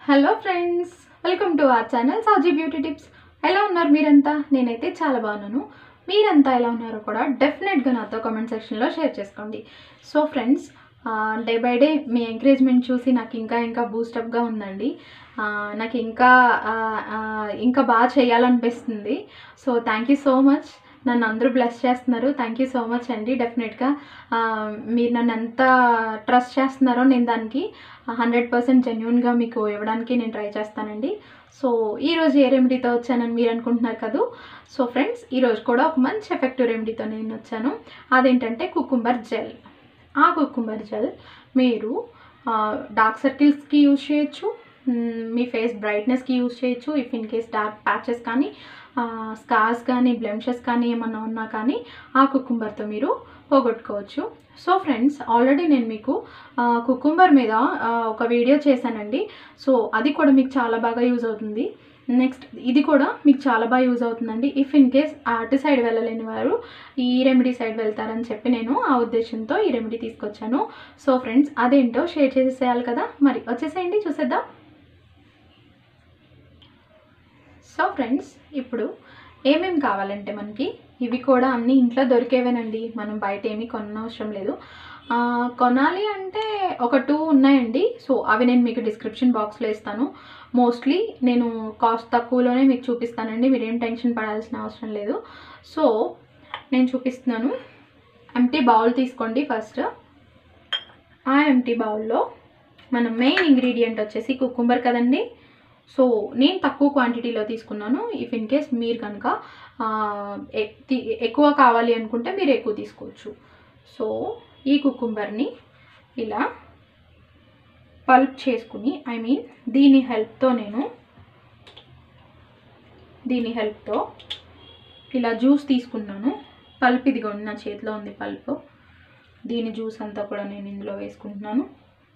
hello friends welcome to our channel Saji beauty tips ఎలా ఉన్నారు మీరంతా నేనైతే చాలా బాగున్నాను మీరంతా ఎలా ఉన్నారో కూడా డెఫినెట్గా నాతో కామెంట్ సెక్షన్లో షేర్ చేసుకోండి so friends day by day మీ ఎంకరేజ్మెంట్ చూసి నాకు ఇంకా ఇంకా బూస్టప్గా ఉందండి ఆ, నాకు ఇంకా ఆ, ఆ, ఇంకా బాగా చేయాలనిపిస్తుంది so thank you so much నన్ను అందరూ బ్లెస్ చేస్తున్నారు థ్యాంక్ యూ సో మచ్ అండి డెఫినెట్గా మీరు నన్ను ఎంత ట్రస్ట్ చేస్తున్నారో నేను దానికి హండ్రెడ్ పర్సెంట్ జెన్యున్గా మీకు ఇవ్వడానికి నేను ట్రై చేస్తానండి సో ఈరోజు ఏ రెమెడీతో వచ్చానని మీరు అనుకుంటున్నారు కదా సో ఫ్రెండ్స్ ఈరోజు కూడా ఒక మంచి ఎఫెక్టివ్ రెమెడీతో నేను వచ్చాను అదేంటంటే కుకుంబర్ జెల్ ఆ కుకుంబర్ జెల్ మీరు డార్క్ సర్కిల్స్కి యూజ్ చేయొచ్చు మ్, మీ ఫేస్ బ్రైట్నెస్కి యూజ్ చేయొచ్చు if in case dark patches కానీ స్కార్స్ కానీ బ్లెమ్షెస్ కానీ ఏమన్నా ఉన్నా కానీ ఆ కుకుంబర్తో మీరు పోగొట్టుకోవచ్చు సో ఫ్రెండ్స్ ఆల్రెడీ నేను మీకు కుకుంబర్ మీద ఆ, ఒక వీడియో చేశానండి సో అది కూడా మీకు చాలా బాగా యూజ్ అవుతుంది నెక్స్ట్ ఇది కూడా మీకు చాలా బాగా యూజ్ అవుతుందండి ఇఫ్ ఇన్ కేస్ అటు సైడ్ వెళ్ళలేని వారు ఈ రెమెడీ సైడ్ వెళ్తారని చెప్పి నేను ఆ ఉద్దేశంతో ఈ రెమెడీ తీసుకొచ్చాను సో ఫ్రెండ్స్ అదేంటో షేర్ చేసేసేయాలి కదా మరి వచ్చేసేయండి చూసేద్దాం సో ఫ్రెండ్స్ ఇప్పుడు ఏమేమి కావాలంటే మనకి ఇవి కూడా అన్నీ ఇంట్లో దొరికేవేనండి మనం బయట ఏమీ కొనవసరం లేదు ఆ, కొనాలి అంటే ఒక టూ ఉన్నాయండి సో అవి నేను మీకు డిస్క్రిప్షన్ బాక్స్లో ఇస్తాను మోస్ట్లీ నేను కాస్ట్ తక్కువలోనే మీకు చూపిస్తానండి మీరేం టెన్షన్ పడాల్సిన అవసరం లేదు సో నేను చూపిస్తున్నాను ఎంటీ బౌల్ తీసుకోండి ఫస్ట్ ఆ ఎంటీ బౌల్లో మన మెయిన్ ఇంగ్రీడియంట్ వచ్చేసి కుకుంబర్ కదండి సో నేను తక్కువ క్వాంటిటీలో తీసుకున్నాను ఇఫ్ ఇన్ కేస్ మీరు కనుక ఆ, ఎక్- తి- ఎక్కువ కావాలి అనుకుంటే మీరు ఎక్కువ తీసుకోవచ్చు సో ఈ కుకుంబర్ని ఇలా పల్ప్ చేసుకుని ఐ మీన్ దీని హెల్ప్తో నేను దీని హెల్ప్తో ఇలా జ్యూస్ తీసుకున్నాను పల్ప్ ఇదిగోండి నా చేతిలో ఉంది పల్ప్ దీని జ్యూస్ అంతా కూడా నేను ఇందులో వేసుకుంటున్నాను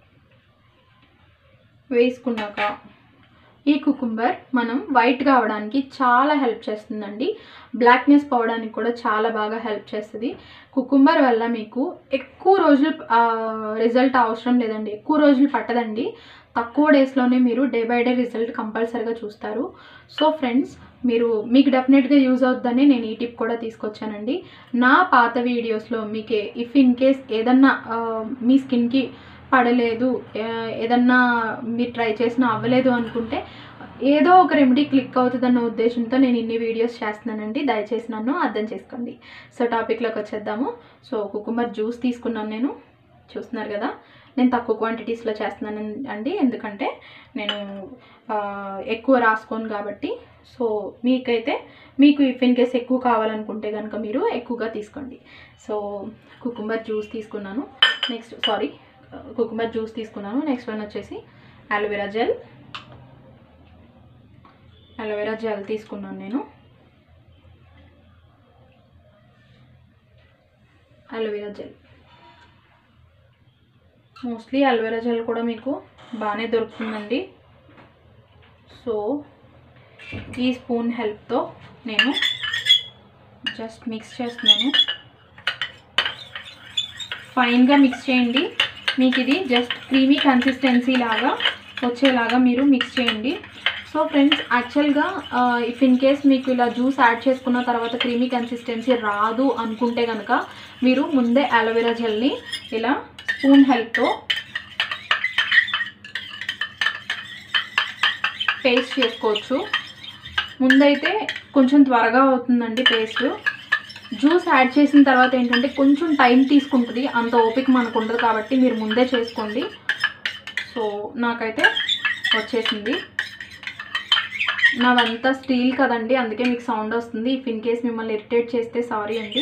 వేసుకున్నాక ఈ కుకుంబర్ మనం వైట్ కావడానికి చాలా హెల్ప్ చేస్తుందండి బ్లాక్నెస్ పోవడానికి కూడా చాలా బాగా హెల్ప్ చేస్తుంది కుకుంబర్ వల్ల మీకు ఎక్కువ రోజులు రిజల్ట్ అవసరం లేదండి ఎక్కువ రోజులు పట్టదండి తక్కువ డేస్లోనే మీరు డే బై డే రిజల్ట్ కంపల్సరీగా చూస్తారు సో ఫ్రెండ్స్ మీరు మీకు డెఫినెట్గా యూజ్ అవుతుందని నేను ఈ టిప్ కూడా తీసుకొచ్చానండి నా పాత వీడియోస్లో మీకు ఇఫ్ ఇన్ కేస్ ఏదన్నా ఆ, మీ స్కిన్కి పడలేదు ఏ- ఏదన్నా మీరు ట్రై చేసినా అవ్వలేదు అనుకుంటే ఏదో ఒక రెమెడీ క్లిక్ అవుతుందన్న ఉద్దేశంతో నేను ఇన్ని వీడియోస్ చేస్తున్నానండి దయచేసి నన్ను అర్థం చేసుకోండి సో టాపిక్లోకి వచ్చేద్దాము సో కుకుంబర్ జ్యూస్ తీసుకున్నాను నేను చూస్తున్నారు కదా నేను తక్కువ క్వాంటిటీస్లో చేస్తున్నాను అండి ఎందుకంటే నేను ఆ, ఎక్కువ రాసుకోను కాబట్టి సో మీకైతే మీకు ఇఫ్ ఇన్ కేస్ ఎక్కువ కావాలనుకుంటే కనుక మీరు ఎక్కువగా తీసుకోండి సో కుకుంబర్ జ్యూస్ తీసుకున్నాను నెక్స్ట్ సారీ కుకుంబర్ జ్యూస్ తీసుకున్నాను నెక్స్ట్ వన్ వచ్చేసి అలోవెరా జెల్ అలోవెరా జెల్ తీసుకున్నాను నేను aloe vera gel mostly aloe vera gel కూడా మీకు బాగానే దొరుకుతుందండి సో ఈ స్పూన్ హెల్ప్తో నేను జస్ట్ మిక్స్ చేస్తున్నాను ఫైన్గా మిక్స్ చేయండి మీకు ఇది జస్ట్ క్రీమీ కన్సిస్టెన్సీ లాగా వచ్చేలాగా మీరు మిక్స్ చేయండి సో ఫ్రెండ్స్ యాక్చువల్గా ఇఫ్ ఇన్ కేస్ మీకు ఇలా జ్యూస్ యాడ్ చేసుకున్న తర్వాత క్రీమీ కన్సిస్టెన్సీ రాదు అనుకుంటే కనుక మీరు ముందే అలోవెరా జెల్ని ఇలా స్పూన్ హెల్ప్తో పేస్ట్ చేసుకోవచ్చు ముందైతే కొంచెం త్వరగా అవుతుందండి పేస్ట్ జ్యూస్ యాడ్ చేసిన తర్వాత ఏంటంటే కొంచెం టైం తీసుకుంటుంది అంత ఓపిక మనకు ఉండదు కాబట్టి మీరు ముందే చేసుకోండి సో నాకైతే వచ్చేసింది నాదంతా స్టీల్ కదండి అందుకే మీకు సౌండ్ వస్తుంది ఇఫ్ ఇన్ కేస్ మిమ్మల్ని ఇరిటేట్ చేస్తే సారీ అండి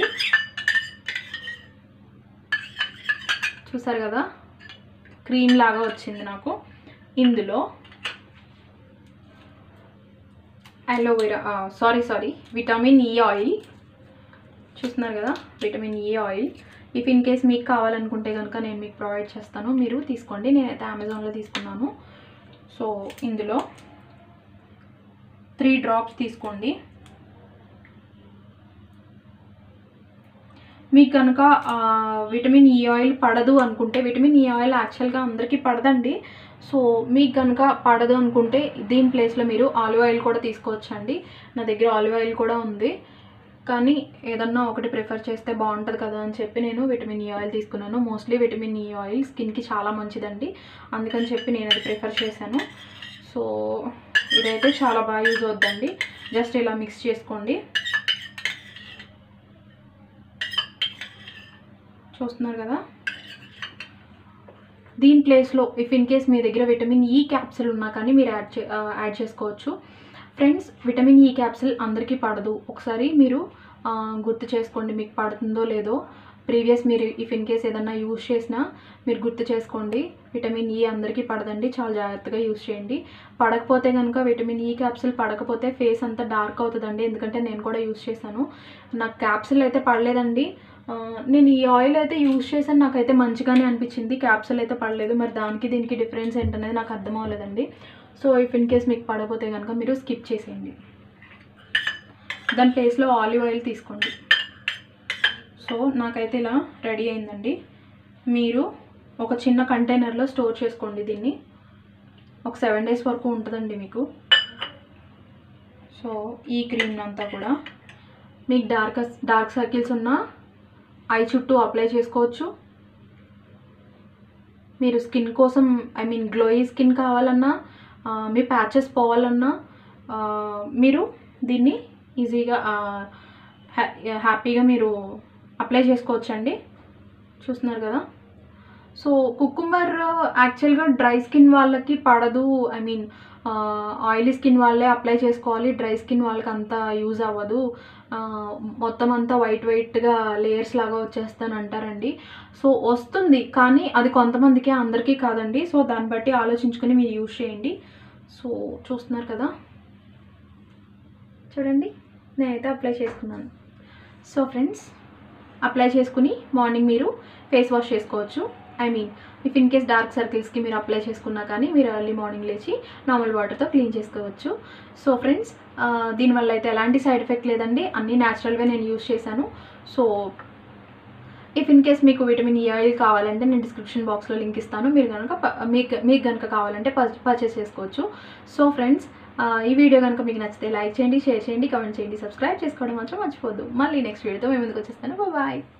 చూసారు కదా క్రీమ్ లాగా వచ్చింది నాకు ఇందులో aloe vera sorry sorry vitamin E oil చూస్తున్నారు కదా vitamin E oil if in case మీకు కావాలనుకుంటే కనుక నేను మీకు ప్రొవైడ్ చేస్తాను మీరు తీసుకోండి నేనైతే అమెజాన్లో తీసుకున్నాను సో ఇందులో త్రీ డ్రాప్స్ తీసుకోండి మీకు కనుక విటమిన్ ఈ ఆయిల్ పడదు అనుకుంటే విటమిన్ ఈ ఆయిల్ యాక్చువల్గా అందరికీ పడదండి సో మీకు కనుక పడదు అనుకుంటే దీని ప్లేస్లో మీరు ఆలివ్ ఆయిల్ కూడా తీసుకోవచ్చండి నా దగ్గర ఆలివ్ ఆయిల్ కూడా ఉంది కానీ ఏదన్నా ఒకటి ప్రిఫర్ చేస్తే బాగుంటుంది కదా అని చెప్పి నేను విటమిన్ ఈ ఆయిల్ తీసుకున్నాను మోస్ట్లీ విటమిన్ ఈ ఆయిల్ స్కిన్కి చాలా మంచిదండి అందుకని చెప్పి నేను అది ప్రిఫర్ చేశాను సో ఇదైతే చాలా బాగా యూజ్ అవుద్దండి జస్ట్ ఇలా మిక్స్ చేసుకోండి చూస్తున్నారు కదా దీని ప్లేస్లో ఇఫ్ ఇన్ కేస్ మీ దగ్గర విటమిన్ ఈ క్యాప్సిల్ ఉన్నా కానీ మీరు యాడ్ చే ఆ, యాడ్ చేసుకోవచ్చు ఫ్రెండ్స్ విటమిన్ ఈ క్యాప్సిల్ అందరికీ పడదు ఒకసారి మీరు ఆ, గుర్తు చేసుకోండి మీకు పడుతుందో లేదో ప్రీవియస్ మీరు ఇఫ్ ఇన్ కేస్ ఏదన్నా యూజ్ చేసినా మీరు గుర్తు చేసుకోండి విటమిన్ ఈ అందరికీ పడదండి చాలా జాగ్రత్తగా యూజ్ చేయండి పడకపోతే కనుక విటమిన్ ఈ క్యాప్సిల్ పడకపోతే ఫేస్ అంతా డార్క్ అవుతుందండి ఎందుకంటే నేను కూడా యూజ్ చేశాను నాకు క్యాప్సిల్ అయితే పడలేదండి ఆ, నేను ఈ ఆయిల్ అయితే యూజ్ చేశాను నాకైతే మంచిగానే అనిపించింది క్యాప్సిల్ అయితే పడలేదు మరి దానికి దీనికి డిఫరెన్స్ ఏంటనేది నాకు అర్థం అవ్వలేదండి సో ఇఫ్ ఇన్ కేస్ మీకు పడకపోతే కనుక మీరు స్కిప్ చేసేయండి దాని ప్లేస్లో ఆలివ్ ఆయిల్ తీసుకోండి సో నాకైతే ఇలా రెడీ అయిందండి మీరు ఒక చిన్న కంటైనర్లో స్టోర్ చేసుకోండి దీన్ని ఒక సెవెన్ డేస్ వరకు ఉంటుందండి మీకు సో ఈ క్రీమ్ అంతా కూడా మీకు డార్క్ డార్క్ సర్కిల్స్ ఉన్న ఐ చుట్టూ అప్లై చేసుకోవచ్చు మీరు స్కిన్ కోసం ఐ మీన్ గ్లోయి స్కిన్ కావాలన్నా ఆ, మీ ప్యాచెస్ పోవాలన్నా ఆ, మీరు దీన్ని ఈజీగా ఆ, హ్యా హ్యాపీగా మీరు అప్లై చేసుకోవచ్చండి చూస్తున్నారు కదా సో కుకుంబర్ యాక్చువల్గా డ్రై స్కిన్ వాళ్ళకి పడదు ఐ మీన్ ఆయిలీ స్కిన్ వాళ్ళే అప్లై చేసుకోవాలి డ్రై స్కిన్ వాళ్ళకి అంత యూజ్ అవ్వదు ఆ, మొత్తం అంతా వైట్ వైట్గా లేయర్స్ లాగా వచ్చేస్తాను అంటారండి సో వస్తుంది కానీ అది కొంతమందికి అందరికీ కాదండి సో దాన్ని బట్టి ఆలోచించుకొని మీరు యూజ్ చేయండి సో చూస్తున్నారు కదా చూడండి నేనైతే అప్లై చేసుకున్నాను సో ఫ్రెండ్స్ అప్లై చేసుకుని మార్నింగ్ మీరు ఫేస్ వాష్ చేసుకోవచ్చు I mean if in case dark సర్కిల్స్కి మీరు అప్లై చేసుకున్నా కానీ మీరు ఎర్లీ మార్నింగ్ లేచి నార్మల్ వాటర్తో క్లీన్ చేసుకోవచ్చు సో ఫ్రెండ్స్ దీనివల్ల అయితే ఎలాంటి సైడ్ ఎఫెక్ట్ లేదండి అన్నీ న్యాచురల్గా నేను యూస్ చేశాను సో ఇఫ్ ఇన్ కేస్ మీకు విటమిన్ ఈ ఆయిల్ కావాలంటే నేను డిస్క్రిప్షన్ బాక్స్లో లింక్ ఇస్తాను మీరు కనుక ప- మీకు మీకు కనుక కావాలంటే పర్చేస్ చేసుకోవచ్చు సో ఫ్రెండ్స్ ఈ వీడియో కనుక మీకు నచ్చితే లైక్ చేయండి షేర్ చేయండి కమెంట్ చేయండి సబ్స్క్రైబ్ చేసుకోవడం మాత్రం మర్చిపోద్దు మళ్ళీ నెక్స్ట్ వీడియోతో మేము ముందుకు వచ్చేస్తాను బాయ్